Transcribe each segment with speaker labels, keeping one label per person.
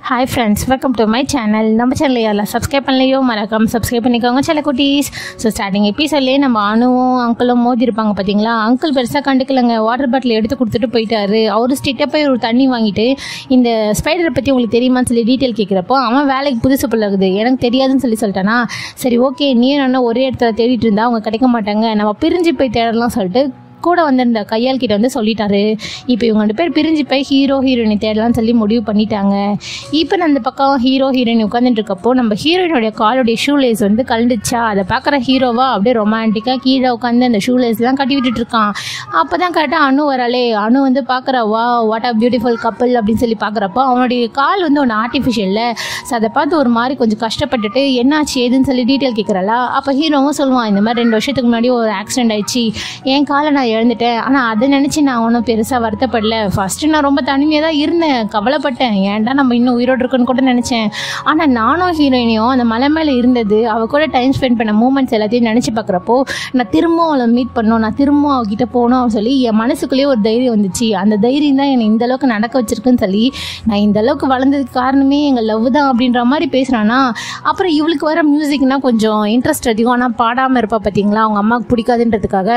Speaker 1: hi friends welcome to my channel நம்ம channel யாரில் subscribe பண்ணலையோ மறக்காம சப்ஸ்கிரைப் பண்ணிக்கோங்க சில குட்டீஸ் ஸோ ஸ்டார்டிங் எபிசோட்லேயே நம்ம அணுவும் அங்கிளும் மோதி இருப்பாங்க பார்த்தீங்களா அங்கிள் பெருசாக கண்டுக்கலங்க வாட்டர் பாட்டில் எடுத்து கொடுத்துட்டு போயிட்டாரு அவர் ஸ்ட்ரிக்டாக போய் ஒரு தண்ணி வாங்கிட்டு இந்த ஸ்பைடரை பற்றி உங்களுக்கு தெரியுமான்னு சொல்லி டீட்டெயில் கேட்குறப்போ அவன் வேலைக்கு புதுசு பிள்ளைகுது எனக்கு தெரியாதுன்னு சொல்லி சொல்லிட்டானா சரி ஓகே நீ என்ன ஒரே இடத்துல தேடிட்டு இருந்தா அவங்க கிடைக்க மாட்டாங்க நம்ம பிரிஞ்சு போய் தேடலாம் சொல்லிட்டு கூட வந்திருந்த கையால் கிட்ட வந்து சொல்லிட்டாரு இப்போ இவங்க ரெண்டு பேர் பிரிஞ்சு போய் ஹீரோ ஹீரோயினை தேடலாம்னு சொல்லி முடிவு பண்ணிட்டாங்க இப்போ நான் அந்த பக்கம் ஹீரோ ஹீரோயின் உட்காந்துட்டு இருக்கப்போ நம்ம ஹீரோயினுடைய காலுடைய ஷூ லேஸ் வந்து கலந்துச்சா அதை பார்க்குற ஹீரோவா அப்படியே ரொமான்டிக்காக கீழே உட்காந்து அந்த ஷூ லேஸ்லாம் கட்டி விட்டுட்டு இருக்கான் அப்போ தான் கரெக்டாக அணு வராளே அணு வந்து பார்க்குறா வா வாட் ஆ பியூட்டிஃபுல் கப்பல் அப்படின்னு சொல்லி பார்க்குறப்போ அவனுடைய கால் வந்து ஒன்று ஆர்டிஃபிஷியலில் ஸோ அதை பார்த்து ஒரு மாதிரி கொஞ்சம் கஷ்டப்பட்டுட்டு என்னாச்சு ஏதுன்னு சொல்லி டீட்டெயில் கேட்குறாளா அப்போ ஹீரோவும் சொல்லுவான் இந்த மாதிரி ரெண்டு வருஷத்துக்கு முன்னாடி ஒரு ஆக்சிடென்ட் ஆயிடுச்சு என் காலை நான் இழந்துட்டேன் ஆனால் அதை நினச்சி நான் ஒன்றும் பெருசாக வருத்தப்படல ஃபஸ்ட்டு நான் ரொம்ப தனிமையாக தான் இருந்தேன் கவலைப்பட்டேன் ஏன்டா நம்ம இன்னும் உயிரோடு இருக்குன்னு கூட நினச்சேன் ஆனால் நானும் ஹீரோயினையும் அந்த மலை மேலே இருந்தது அவள் கூட டைம் ஸ்பெண்ட் பண்ண மூமெண்ட்ஸ் எல்லாத்தையும் நினச்சி பார்க்குறப்போ நான் திரும்பவும் அவளை மீட் பண்ணணும் நான் திரும்பவும் அவகிட்ட போகணும் அப்படின்னு சொல்லி என் மனசுக்குள்ளேயே ஒரு தைரியம் வந்துச்சு அந்த தைரியம் தான் என்னை இந்த அளவுக்கு நடக்க வச்சிருக்குன்னு சொல்லி நான் இந்த அளவுக்கு வளர்ந்ததுக்கு காரணமே எங்கள் லவ் தான் அப்படின்ற மாதிரி பேசுகிறானா அப்புறம் இவளுக்கு வர மியூசிக்னா கொஞ்சம் இன்ட்ரெஸ்ட் அதிகம் ஆனால் பாடாமல் இருப்பா பார்த்தீங்களா அவங்க அம்மாவுக்கு பிடிக்காதுன்றதுக்காக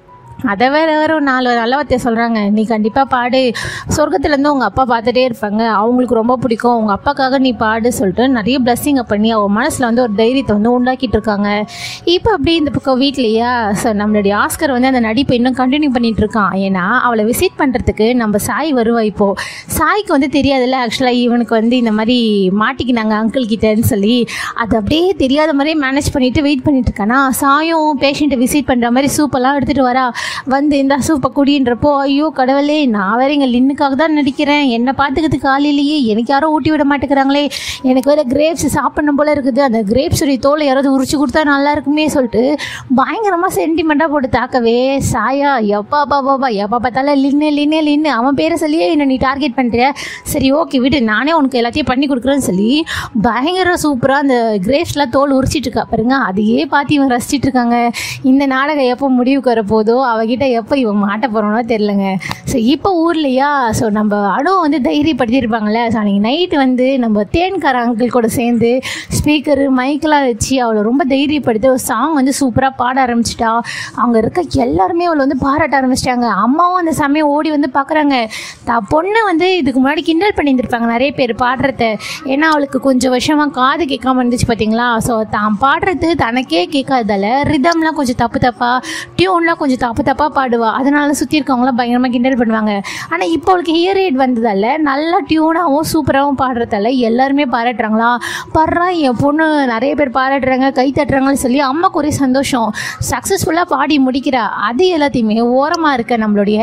Speaker 1: அதை வேற வேற ஒரு நாலு நல்ல வார்த்தையை சொல்கிறாங்க நீ கண்டிப்பாக பாடு சொர்க்கத்துலேருந்து உங்கள் அப்பா பார்த்துட்டே இருப்பாங்க அவங்களுக்கு ரொம்ப பிடிக்கும் உங்கள் அப்பாக்காக நீ பாடு சொல்லிட்டு நிறைய பிளஸ்ஸிங்கை பண்ணி அவள் மனசில் வந்து ஒரு தைரியத்தை வந்து உண்டாக்கிட்டு இருக்காங்க இப்போ அப்படி இந்த பக்கம் வீட்லையா ஸோ நம்மளுடைய ஆஸ்கர் வந்து அந்த நடிப்பை இன்னும் கண்டினியூ பண்ணிட்டு இருக்கான் ஏன்னா அவளை விசிட் பண்ணுறதுக்கு நம்ம சாய் வருவா இப்போ சாய்க்கு வந்து தெரியாதுல்ல ஆக்சுவலாக இவனுக்கு வந்து இந்த மாதிரி மாட்டிக்கினாங்க அங்கிள் கிட்டேன்னு சொல்லி அது அப்படியே தெரியாத மாதிரியே மேனேஜ் பண்ணிட்டு வெயிட் பண்ணிட்டு இருக்கானா சாயும் பேஷண்ட்டை விசிட் பண்ணுற மாதிரி சூப்பெல்லாம் எடுத்துகிட்டு வரா வந்து இந்த சூப்பை குடின்றப்போ ஐயோ கடவுளே நான் வேற இங்கே லின்னுக்காக தான் நடிக்கிறேன் என்னை பார்த்துக்கிறதுக்கு ஆள் இல்லையே எனக்கு யாரும் ஊட்டி விட மாட்டேங்கிறாங்களே எனக்கு வேற கிரேப்ஸ் சாப்பிடணும் போல இருக்குது அந்த கிரேப்ஸுடைய தோலை யாராவது உரிச்சு கொடுத்தா நல்லா இருக்குமே சொல்லிட்டு பயங்கரமாக சென்டிமெண்ட்டாக போட்டு தாக்கவே சாயா எப்பா பாப்பா எப்பா பார்த்தாலும் லின்னு லின்னு லின்னு அவன் பேரை சொல்லியே என்ன நீ டார்கெட் பண்ணுறிய சரி ஓகே விடு நானே உனக்கு எல்லாத்தையும் பண்ணி கொடுக்குறேன்னு சொல்லி பயங்கர சூப்பராக அந்த கிரேப்ஸ்லாம் தோல் உரிச்சிட்டு இருக்கா பாருங்க அதையே பார்த்து இவன் ரசிச்சிட்டு இருக்காங்க இந்த நாடகம் எப்போ முடிவுக்கு வர போதோ அவகிட்ட எப்போ இவன் மாட்ட போகிறோன்னோ தெரிலங்க ஸோ இப்போ ஊர்லையா ஸோ நம்ம அணு வந்து தைரியப்படுத்தியிருப்பாங்கல்ல ஸோ அன்றைக்கி நைட்டு வந்து நம்ம தேன்கார அங்கிள் கூட சேர்ந்து ஸ்பீக்கரு மைக்கெலாம் வச்சு அவளை ரொம்ப தைரியப்படுத்தி ஒரு சாங் வந்து சூப்பராக பாட ஆரம்பிச்சிட்டா அங்கே இருக்க எல்லாருமே அவளை வந்து பாராட்ட ஆரம்பிச்சிட்டாங்க அம்மாவும் அந்த சமயம் ஓடி வந்து பார்க்குறாங்க த பொண்ணை வந்து இதுக்கு முன்னாடி கிண்டல் பண்ணியிருந்திருப்பாங்க நிறைய பேர் பாடுறத ஏன்னா அவளுக்கு கொஞ்சம் வருஷமாக காது கேட்காம இருந்துச்சு பார்த்தீங்களா ஸோ தான் பாடுறது தனக்கே கேட்காததால ரிதம்லாம் கொஞ்சம் தப்பு தப்பா டியூன்லாம் கொஞ்சம் தப்பு தப்பாக பாடுவா அதனால சுற்றி இருக்கவங்களாம் பயங்கரமாக கிண்டல் பண்ணுவாங்க ஆனால் இப்போ அவளுக்கு ஹியர் எய்ட் வந்ததால நல்லா டியூனாகவும் சூப்பராகவும் பாடுறதால எல்லாருமே பாராட்டுறாங்களா பாடுறா என் பொண்ணு நிறைய பேர் பாராட்டுறாங்க கை தட்டுறாங்கன்னு சொல்லி அம்மாக்கு ஒரே சந்தோஷம் சக்ஸஸ்ஃபுல்லாக பாடி முடிக்கிறா அது எல்லாத்தையுமே ஓரமாக இருக்க நம்மளுடைய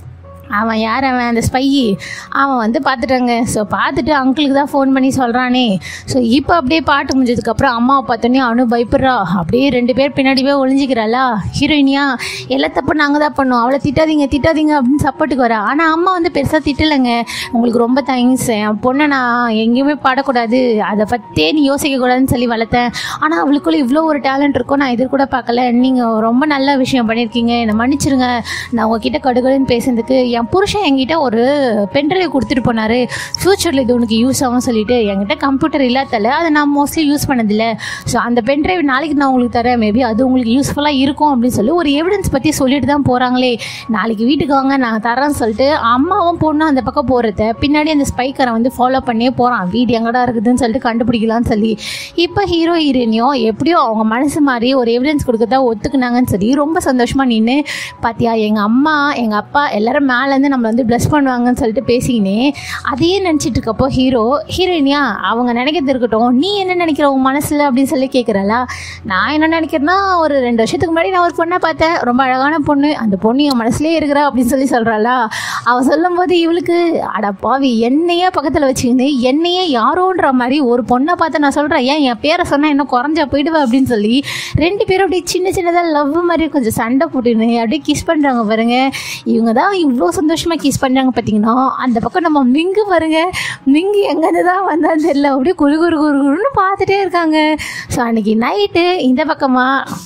Speaker 1: அவன் யார் அவன் அந்த ஸ்பையி அவன் வந்து பார்த்துட்டாங்க ஸோ பார்த்துட்டு அங்கிளுக்கு தான் ஃபோன் பண்ணி சொல்கிறானே ஸோ இப்போ அப்படியே பாட்டு முடிஞ்சதுக்கப்புறம் அம்மாவை பார்த்தோன்னே அனு பயப்படுறா அப்படியே ரெண்டு பேர் பின்னாடியே ஒளிஞ்சிக்கிறாளா ஹீரோயினியா எல்லா தப்பு நாங்கள் தான் பண்ணோம் அவளை திட்டாதீங்க திட்டாதீங்க அப்படின்னு சப்போர்ட்டுக்கு வரா ஆனால் அம்மா வந்து பெருசாக திட்டலைங்க உங்களுக்கு ரொம்ப தேங்க்ஸ் என் பொண்ணை நான் எங்கேயுமே பாடக்கூடாது அதை பற்றியே நீ யோசிக்கக்கூடாதுன்னு சொல்லி வளர்த்தேன் ஆனால் அவளுக்குள்ள இவ்வளோ ஒரு டேலண்ட் இருக்கும் நான் எதிர் கூட பார்க்கல நீங்கள் ரொம்ப நல்ல விஷயம் பண்ணியிருக்கீங்க என்னை மன்னிச்சிருங்க நான் உங்ககிட்ட கடுகடுன்னு பேசுனதுக்கு என் புருஷன் என்கிட்ட ஒரு பென்ட்ரைவ் கொடுத்துட்டு போனார் ஃப்யூச்சரில் இது உனக்கு யூஸ் ஆகும் சொல்லிட்டு என்கிட்ட கம்ப்யூட்டர் இல்லாதால அதை நான் மோஸ்ட்லி யூஸ் பண்ணதில்லை ஸோ அந்த பென்ட்ரைவ் நாளைக்கு நான் உங்களுக்கு தரேன் மேபி அது உங்களுக்கு யூஸ்ஃபுல்லாக இருக்கும் அப்படின்னு சொல்லி ஒரு எவிடன்ஸ் பற்றி சொல்லிட்டு தான் போகிறாங்களே நாளைக்கு வீட்டுக்கு வாங்க நான் தரேன்னு சொல்லிட்டு அம்மாவும் பொண்ணும் அந்த பக்கம் போகிறத பின்னாடி அந்த ஸ்பைக்கரை வந்து ஃபாலோ பண்ணியே போகிறான் வீடு எங்கடா இருக்குதுன்னு சொல்லிட்டு கண்டுபிடிக்கலாம்னு சொல்லி இப்போ ஹீரோ ஹீரோயினியும் எப்படியோ அவங்க மனசு மாதிரி ஒரு எவிடன்ஸ் கொடுக்கறதா ஒத்துக்குனாங்கன்னு சொல்லி ரொம்ப சந்தோஷமாக நின்று பாத்தியா எங்கள் அம்மா எங்கள் அப்பா எல்லாரும் மேலேருந்து நம்மளை வந்து ப்ளஸ் பண்ணுவாங்கன்னு சொல்லிட்டு பேசிக்கினே அதையே நினச்சிட்டு இருக்கப்போ ஹீரோ ஹீரோயினியா அவங்க நினைக்கிறது இருக்கட்டும் நீ என்ன நினைக்கிற உன் மனசில் அப்படின்னு சொல்லி கேட்குறாளா நான் என்ன நினைக்கிறேன்னா ஒரு ரெண்டு வருஷத்துக்கு முன்னாடி நான் ஒரு பொண்ணை பார்த்தேன் ரொம்ப அழகான பொண்ணு அந்த பொண்ணு என் மனசுலேயே இருக்கிறா அப்படின்னு சொல்லி சொல்கிறாளா அவள் சொல்லும்போது இவளுக்கு அட பாவி என்னையே பக்கத்தில் வச்சுக்கின்னு என்னையே யாரோன்ற மாதிரி ஒரு பொண்ணை பார்த்து நான் சொல்கிறேன் ஏன் என் பேரை சொன்னால் இன்னும் குறைஞ்சா போயிடுவேன் அப்படின்னு சொல்லி ரெண்டு பேரும் அப்படியே சின்ன சின்னதாக லவ் மாதிரி கொஞ்சம் சண்டை போட்டுன்னு அப்படியே கிஸ் பண்ணுறாங்க பாருங்க இவங்க தான் இவ்வளோ சந்தோஷமாக கிஸ் பண்ணுறாங்க பார்த்தீங்கன்னா அந்த பக்கம் நம்ம மிங்கு பாருங்க மிங்கு எங்கேருந்து தான் வந்தான்னு தெரியல அப்படியே குரு குரு குரு குருன்னு பார்த்துட்டே இருக்காங்க ஸோ அன்னைக்கு நைட்டு இந்த பக்கமாக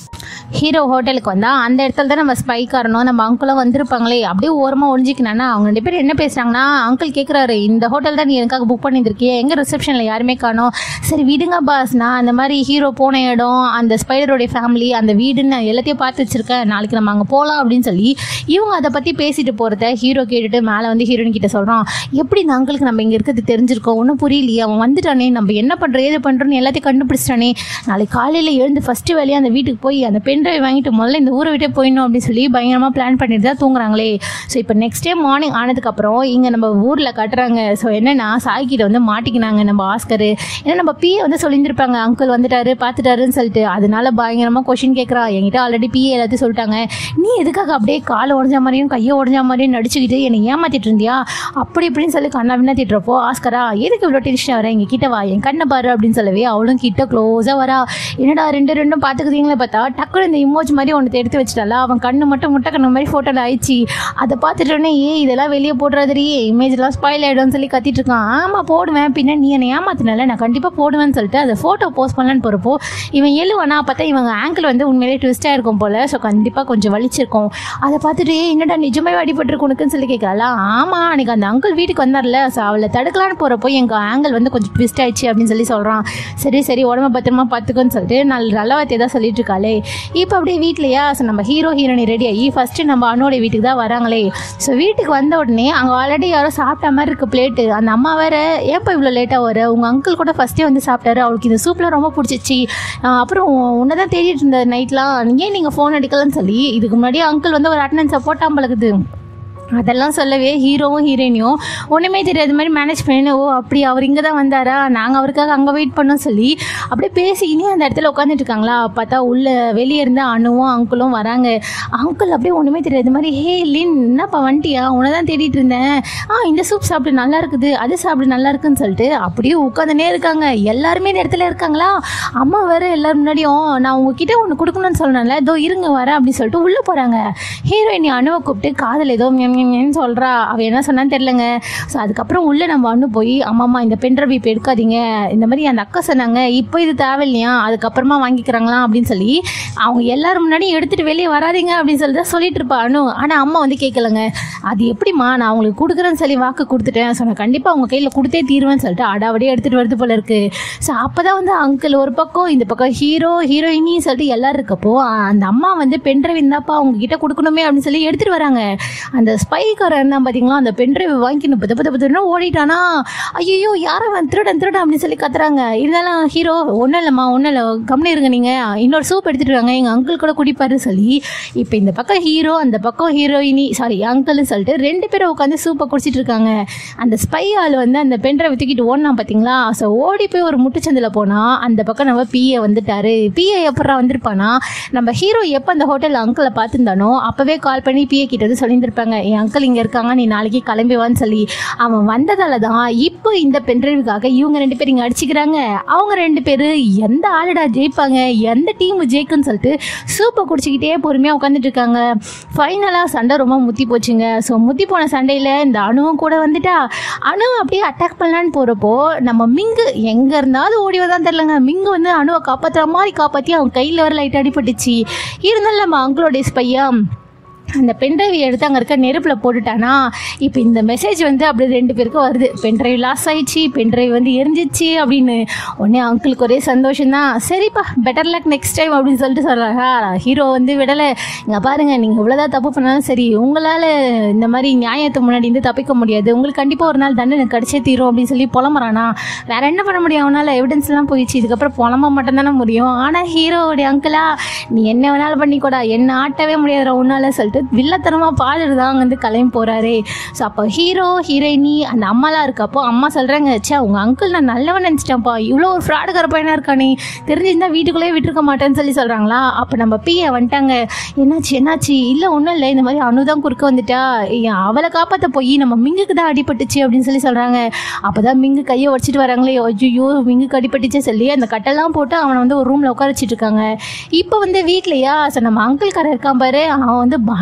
Speaker 1: ஹீரோ ஹோட்டலுக்கு வந்தா அந்த இடத்துல தான் நம்ம ஸ்பை காரணும் நம்ம அங்கிளும் வந்திருப்பாங்களே அப்படியே ஓரமாக ஒழிஞ்சிக்கினா அவங்க ரெண்டு பேரும் என்ன பேசுறாங்கன்னா அங்கிள் கேட்குறாரு இந்த ஹோட்டல் தான் நீ எனக்காக புக் பண்ணியிருக்கியே எங்க ரிசப்ஷனில் யாருமே காணோம் சரி விடுங்க பாஸ் நான் அந்த மாதிரி ஹீரோ போன இடம் அந்த ஸ்பைடருடைய ஃபேமிலி அந்த வீடுன்னு நான் எல்லாத்தையும் பார்த்து வச்சிருக்கேன் நாளைக்கு நம்ம அங்கே போகலாம் அப்படின்னு சொல்லி இவங்க அதை பற்றி பேசிட்டு போகிறத ஹீரோ கேட்டுட்டு மேலே வந்து ஹீரோயின் கிட்ட சொல்கிறான் எப்படி இந்த அங்கிளுக்கு நம்ம இங்கே இருக்கிறது தெரிஞ்சிருக்கோம் ஒன்றும் புரியலையே அவன் வந்துட்டானே நம்ம என்ன பண்ணுறோம் ஏது பண்ணுறோன்னு எல்லாத்தையும் கண்டுபிடிச்சிட்டானே நாளைக்கு காலையில் எழுந்து ஃபஸ்ட்டு வேலையை அந்த வீட்டுக்கு போய் அந்த பென் டிரைவ் வாங்கிட்டு முதல்ல இந்த ஊரை விட்டே போயிடணும் அப்படின்னு சொல்லி பயங்கரமாக பிளான் பண்ணிட்டு தான் தூங்குறாங்களே ஸோ இப்போ நெக்ஸ்ட் டே மார்னிங் ஆனதுக்கப்புறம் இங்கே நம்ம ஊரில் கட்டுறாங்க ஸோ என்னன்னா சாய்கிட்ட வந்து மாட்டிக்கினாங்க நம்ம ஆஸ்கரு ஏன்னா நம்ம பிஏ வந்து சொல்லியிருந்திருப்பாங்க அங்கிள் வந்துட்டாரு பார்த்துட்டாருன்னு சொல்லிட்டு அதனால பயங்கரமாக கொஷின் கேட்குறா என்கிட்ட ஆல்ரெடி பிஏ எல்லாத்தையும் சொல்லிட்டாங்க நீ எதுக்காக அப்படியே காலை உடஞ்ச மாதிரியும் கையை உடஞ்ச மாதிரியும் நடிச்சுக்கிட்டு என்னை ஏமாத்திட்டு இருந்தியா அப்படி இப்படின்னு சொல்லி கண்ணா விண்ணா திட்டுறப்போ ஆஸ்கரா எதுக்கு இவ்வளோ டென்ஷன் வர எங்க கிட்ட வா என் கண்ணை பாரு அப்படின்னு சொல்லவே அவளும் கிட்ட க்ளோஸாக வரா என்னடா ரெண்டு ரெண்டும் பார்த்துக்குறீங்களே பார்த்தா டக்குனு இந்த இமோஜ் மாதிரி ஒன்று எடுத்து வச்சிட்டால அவன் கண்ணு மட்டும் முட்டை கண்ணு மாதிரி ஃபோட்டோவில் ஆயிடுச்சு அதை பார்த்துட்டோன்னே ஏ இதெல்லாம் வெளியே போடுறதுரி இமேஜ்லாம் ஸ்பாயில் ஆகிடும்னு சொல்லி கத்திட்டு இருக்கான் ஆமாம் போடுவேன் பின்ன நீ என்னை ஏமாத்தினால நான் கண்டிப்பாக போடுவேன்னு சொல்லிட்டு அதை ஃபோட்டோ போஸ்ட் பண்ணலான்னு போகிறப்போ இவன் எழுவானா பார்த்தா இவங்க ஆங்கிள் வந்து உண்மையிலே ட்விஸ்டாக இருக்கும் போல் ஸோ கண்டிப்பாக கொஞ்சம் வலிச்சிருக்கும் அதை பார்த்துட்டு "ஏய், என்னடா நிஜமே அடிபட்டிருக்கு உனக்குன்னு சொல்லி கேட்கலாம் ஆமாம் அன்னைக்கு அந்த அங்கிள் வீட்டுக்கு வந்தார்ல ஸோ அவளை தடுக்கலான்னு போகிறப்போ எங்கள் ஆங்கிள் வந்து கொஞ்சம் ட்விஸ்ட் ஆயிடுச்சு அப்படின்னு சொல்லி சொல்கிறான் சரி சரி உடம்ப பத்திரமா பார்த்துக்கோன்னு சொல்லிட்டு நல்ல நல்ல வார்த்தையை தான் சொல்லிட்டு இருக்காளே இப்போ அப்படியே வீட்லையா ஸோ நம்ம ஹீரோ ஹீரோனி ரெடி ஆகி ஃபஸ்ட்டு நம்ம அண்ணோட வீட்டுக்கு தான் வராங்களே ஸோ வீட்டுக்கு வந்த உடனே அங்கே ஆல்ரெடி யாரோ சாப்பிட்ட மாதிரி இருக்கு பிளேட்டு அந்த அம்மா வேற ஏன்ப்பா இவ்வளோ லேட்டாக வர உங்கள் அங்கிள் கூட ஃபஸ்ட்டே வந்து சாப்பிட்டாரு அவளுக்கு இந்த சூப்லாம் ரொம்ப பிடிச்சிச்சு ஆஹ் அப்புறம் உன்னை தான் தேடிட்டு இருந்த நைட்லாம் ஏன் நீங்கள் ஃபோன் அடிக்கலன்னு சொல்லி இதுக்கு முன்னாடி அங்கிள் வந்து ஒரு அட்டண்டன்ஸை போட்டாமல் பழகுது அதெல்லாம் சொல்லவே ஹீரோவும் ஹீரோயினியும் ஒன்றுமே தெரியாத மாதிரி மேனேஜ் பண்ணி ஓ அப்படி அவர் இங்கே தான் வந்தாரா நாங்கள் அவருக்காக அங்கே வெயிட் பண்ணோம் சொல்லி அப்படியே பேசிக்கினே அந்த இடத்துல உட்காந்துட்டு இருக்காங்களா பார்த்தா உள்ள வெளியே இருந்து அணுவும் அங்கிளும் வராங்க அங்கிள் அப்படியே ஒன்றுமே தெரியாத மாதிரி ஹே லின் என்னப்பா வந்துட்டியா உன்னை தான் தேடிட்டு இருந்தேன் ஆ இந்த சூப் சாப்பிட்டு நல்லா இருக்குது அது சாப்பிட்டு நல்லா இருக்குன்னு சொல்லிட்டு அப்படியே உட்காந்துனே இருக்காங்க எல்லாருமே இந்த இடத்துல இருக்காங்களா அம்மா வேற எல்லாரும் முன்னாடியும் நான் உங்ககிட்ட ஒன்று கொடுக்கணும்னு சொன்னேன்ல இதோ இருங்க வரேன் அப்படின்னு சொல்லிட்டு உள்ளே போகிறாங்க ஹீரோயினி அணுவை கூப்பிட்டு காதல் ஏதோ ஞன்னு சொல்கிறா அவள் என்ன சொன்னான்னு தெரிலங்க ஸோ அதுக்கப்புறம் உள்ளே நம்ம அண்ணு போய் அம்மாம்மா இந்த பென்ட்ரைவ் இப்போ எடுக்காதீங்க இந்த மாதிரி அந்த அக்கா சொன்னாங்க இப்போ இது தேவையில்லையா அதுக்கப்புறமா வாங்கிக்கிறாங்களா அப்படின்னு சொல்லி அவங்க எல்லாரும் முன்னாடி எடுத்துகிட்டு வெளியே வராதீங்க அப்படின்னு சொல்லி தான் சொல்லிட்டு இருப்பா அனு ஆனால் அம்மா வந்து கேட்கலங்க அது எப்படிம்மா நான் அவங்களுக்கு கொடுக்குறேன்னு சொல்லி வாக்கு கொடுத்துட்டேன் ஸோ நான் கண்டிப்பாக அவங்க கையில் கொடுத்தே தீருவேன்னு சொல்லிட்டு அடாவடியே எடுத்துகிட்டு வருது போல இருக்கு ஸோ அப்போ தான் வந்து அங்கிள் ஒரு பக்கம் இந்த பக்கம் ஹீரோ ஹீரோயினி சொல்லிட்டு எல்லாரும் இருக்கப்போ அந்த அம்மா வந்து பென்ட்ரைவ் இருந்தாப்பா அவங்க கிட்ட கொடுக்கணுமே அப்படின்னு சொல்லி எடுத்துகிட்டு வராங்க அந்த ஸ்பைக்காரன் இருந்தால் பார்த்தீங்களா அந்த பென்ட்ரைவ் வாங்கிக்கணும் பத்து பத்து பத்துனா ஓடிட்டானா ஐயோ யாரும் திருடன் திருடன் அப்படின்னு சொல்லி கத்துறாங்க இருந்தாலும் ஹீரோ ஒன்றும் இல்லைம்மா ஒன்றும் இல்லை கம்முனு இருங்க நீங்கள் இன்னொரு சூப் எடுத்துட்டு வாங்க எங்கள் அங்கிள் கூட குடிப்பாரு சொல்லி இப்போ இந்த பக்கம் ஹீரோ அந்த பக்கம் ஹீரோயினி சாரி அங்கிள்னு சொல்லிட்டு ரெண்டு பேரும் உட்காந்து சூப்பை குடிச்சிட்டு இருக்காங்க அந்த ஸ்பை ஆள் வந்து அந்த பென்ட்ரைவ் தூக்கிட்டு ஓடினா பார்த்தீங்களா ஸோ ஓடி போய் ஒரு முட்டுச்சந்தில் போனால் அந்த பக்கம் நம்ம பிஏ வந்துட்டாரு பிஏ எப்படா வந்திருப்பானா நம்ம ஹீரோ எப்போ அந்த ஹோட்டலில் அங்கிளை பார்த்துருந்தானோ அப்போவே கால் பண்ணி பிஏ கிட்ட வந்து சொல்லியிருந்திருப்பாங்க என் அங்கிள் இங்கே இருக்காங்க நீ நாளைக்கு கிளம்பி வான்னு சொல்லி அவன் வந்ததால தான் இப்போ இந்த பென்ட்ரைவுக்காக இவங்க ரெண்டு பேரும் இங்கே அடிச்சுக்கிறாங்க அவங்க ரெண்டு பேர் எந்த ஆளுடா ஜெயிப்பாங்க எந்த டீம் ஜெயிக்குன்னு சொல்லிட்டு சூப்பை குடிச்சிக்கிட்டே பொறுமையாக உட்காந்துட்டு இருக்காங்க ஃபைனலாக சண்டை ரொம்ப முத்தி போச்சுங்க ஸோ முத்தி போன சண்டையில் இந்த அணுவும் கூட வந்துட்டா அணு அப்படியே அட்டாக் பண்ணலான்னு போகிறப்போ நம்ம மிங்கு எங்கே இருந்தாவது ஓடி வதான் தெரிலங்க மிங்கு வந்து அணுவை காப்பாற்றுற மாதிரி காப்பாற்றி அவன் கையில் வர லைட் அடிபட்டுச்சு இருந்தாலும் நம்ம அங்கிளோடைய ஸ்பையா அந்த பென்ட்ரைவ் எடுத்து அங்கே இருக்க நெருப்பில் போட்டுட்டானா இப்போ இந்த மெசேஜ் வந்து அப்படி ரெண்டு பேருக்கும் வருது பென்ட்ரைவ் லாஸ் ஆயிடுச்சு பென்ட்ரைவ் வந்து எரிஞ்சிச்சு அப்படின்னு உடனே அங்கிளுக்கு ஒரே சந்தோஷம் தான் சரிப்பா பெட்டர் லக் நெக்ஸ்ட் டைம் அப்படின்னு சொல்லிட்டு சொல்கிறாங்க ஹீரோ வந்து விடலை இங்கே பாருங்க நீங்கள் இவ்வளோதான் தப்பு பண்ணாலும் சரி உங்களால் இந்த மாதிரி நியாயத்தை முன்னாடி இருந்து தப்பிக்க முடியாது உங்களுக்கு கண்டிப்பாக ஒரு நாள் தண்டனை கிடைச்சே தீரும் அப்படின்னு சொல்லி புலம்புறானா வேற என்ன பண்ண முடியும் அவனால் எவிடன்ஸ்லாம் போயிடுச்சு இதுக்கப்புறம் புலம்ப மட்டும்தானே முடியும் ஆனால் ஹீரோவுடைய அங்கிளா நீ என்ன வேணாலும் பண்ணிக்கூடா என்ன ஆட்டவே முடியாதுடா உன்னால சொல்லிட்டு வில்லத்தனமாக பாடுறது தான் வந்து கிளம்பி போகிறாரே ஸோ அப்போ ஹீரோ ஹீரோயினி அந்த அம்மாலாம் இருக்கப்போ அம்மா சொல்கிறாங்க ச்சே உங்கள் அங்கிள் நான் நல்லவன் நினச்சிட்டேன்ப்பா இவ்வளோ ஒரு ஃப்ராடுக்கார பையனாக இருக்கானே தெரிஞ்சிருந்தா வீட்டுக்குள்ளேயே விட்டுருக்க மாட்டேன்னு சொல்லி சொல்கிறாங்களா அப்போ நம்ம பிஏ வந்துட்டாங்க என்னாச்சு என்னாச்சு இல்லை ஒன்றும் இல்லை இந்த மாதிரி அனு தான் குறுக்க வந்துட்டா ஏன் அவளை காப்பாற்ற போய் நம்ம மிங்குக்கு தான் அடிபட்டுச்சு அப்படின்னு சொல்லி சொல்கிறாங்க அப்போ தான் மிங்கு கையை உடச்சிட்டு வராங்களே ஐயோ மிங்குக்கு அடிபட்டுச்சு சொல்லி அந்த கட்டெல்லாம் போட்டு அவனை வந்து ஒரு ரூமில் உட்கார வச்சிட்டு இருக்காங்க இப்போ வந்து வீட்லையா ஸோ நம்ம அங்கிள் காரர் இருக்கான் பாரு அவன் வந்து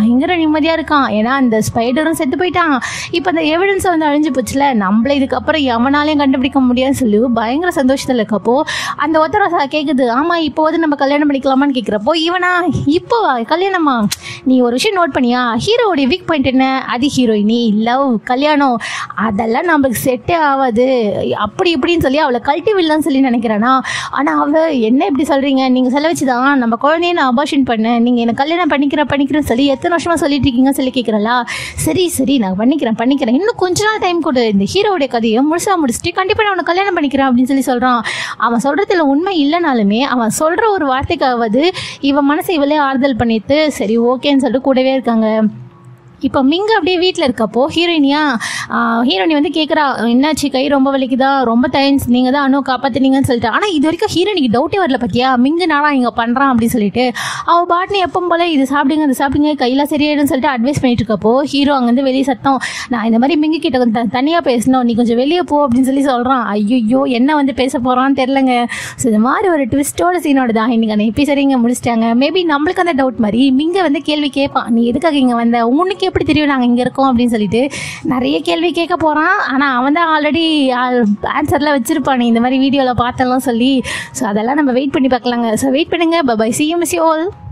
Speaker 1: பயங்கர நிம்மதியாக இருக்கான் ஏன்னா அந்த ஸ்பைடரும் செத்து போயிட்டான் இப்போ அந்த எவிடன்ஸ் வந்து அழிஞ்சு போச்சுல நம்மள இதுக்கப்புறம் எவனாலையும் கண்டுபிடிக்க முடியாதுன்னு சொல்லி பயங்கர சந்தோஷத்தில் இருக்கப்போ அந்த ஒத்தரசா கேட்குது ஆமாம் இப்போ வந்து நம்ம கல்யாணம் பண்ணிக்கலாமான்னு கேட்குறப்போ இவனா இப்போ கல்யாணமா நீ ஒரு விஷயம் நோட் பண்ணியா ஹீரோவுடைய வீக் பாயிண்ட் என்ன அது ஹீரோயினி லவ் கல்யாணம் அதெல்லாம் நம்மளுக்கு செட்டே ஆகாது அப்படி இப்படின்னு சொல்லி அவளை கல்ட்டி விடலான்னு சொல்லி நினைக்கிறானா ஆனால் அவ என்ன இப்படி சொல்கிறீங்க நீங்கள் சொல்ல வச்சு தான் நம்ம குழந்தைய நான் அபார்ஷன் பண்ணேன் நீங்கள் எனக்கு கல்யாணம் பண்ணிக்கிறேன் பண்ணிக்கிறேன்னு சொல்லி எத்தனை வருஷமாக சொல்லிட்டு இருக்கீங்கன்னு சொல்லி கேட்குறலா சரி சரி நான் பண்ணிக்கிறேன் பண்ணிக்கிறேன் இன்னும் கொஞ்ச நாள் டைம் கொடு இந்த ஹீரோவுடைய கதையை முழுசா முடிச்சுட்டு கண்டிப்பாக நான் உனக்கு கல்யாணம் பண்ணிக்கிறேன் அப்படின்னு சொல்லி சொல்கிறான் அவன் சொல்கிறதுல உண்மை இல்லைனாலுமே அவன் சொல்கிற ஒரு வார்த்தைக்காவது இவன் மனசை இவளே ஆறுதல் பண்ணிட்டு சரி ஓகேன்னு சொல்லிட்டு கூடவே இருக்காங்க இப்போ மிங்க அப்படியே வீட்டில் இருக்கப்போ ஹீரோயினியா ஹீரோயினி வந்து கேட்குறா என்னாச்சு கை ரொம்ப வலிக்குதா ரொம்ப தேங்க்ஸ் நீங்கள் தான் அனு காப்பாற்றினீங்கன்னு சொல்லிட்டு ஆனால் இது வரைக்கும் ஹீரோயினிக்கு டவுட்டே வரல பார்த்தியா மிங்கு நாடா இங்கே பண்ணுறான் அப்படின்னு சொல்லிட்டு அவள் பாட்னி எப்போ போல இது சாப்பிடுங்க அது சாப்பிடுங்க கையெல்லாம் சரியாயிடும்னு சொல்லிட்டு அட்வைஸ் பண்ணிட்டு இருக்கப்போ ஹீரோ அங்கேருந்து வெளியே சத்தம் நான் இந்த மாதிரி மிங்கு கிட்ட கொஞ்சம் தனியாக பேசணும் நீ கொஞ்சம் வெளியே போ அப்படின்னு சொல்லி சொல்கிறான் ஐயோ என்ன வந்து பேச போகிறான்னு தெரிலங்க ஸோ இந்த மாதிரி ஒரு ட்விஸ்டோட சீனோட தான் இன்னைக்கு அந்த எபிசோட இங்கே முடிச்சிட்டாங்க மேபி நம்மளுக்கு அந்த டவுட் மாதிரி மிங்க வந்து கேள்வி கேட்பான் நீ எதுக்காக இங்கே வந்த உனக்கு எப்படி தெரியும் நாங்கள் இங்கே இருக்கோம் அப்படின்னு சொல்லிட்டு நிறைய கேள்வி கேட்க போகிறான் ஆனால் அவன் தான் ஆல்ரெடி ஆன்சர்லாம் வச்சிருப்பான் இந்த மாதிரி வீடியோவில் பார்த்தெல்லாம் சொல்லி ஸோ அதெல்லாம் நம்ம வெயிட் பண்ணி பார்க்கலாங்க ஸோ வெயிட் பண்ணுங்க bye see you miss you all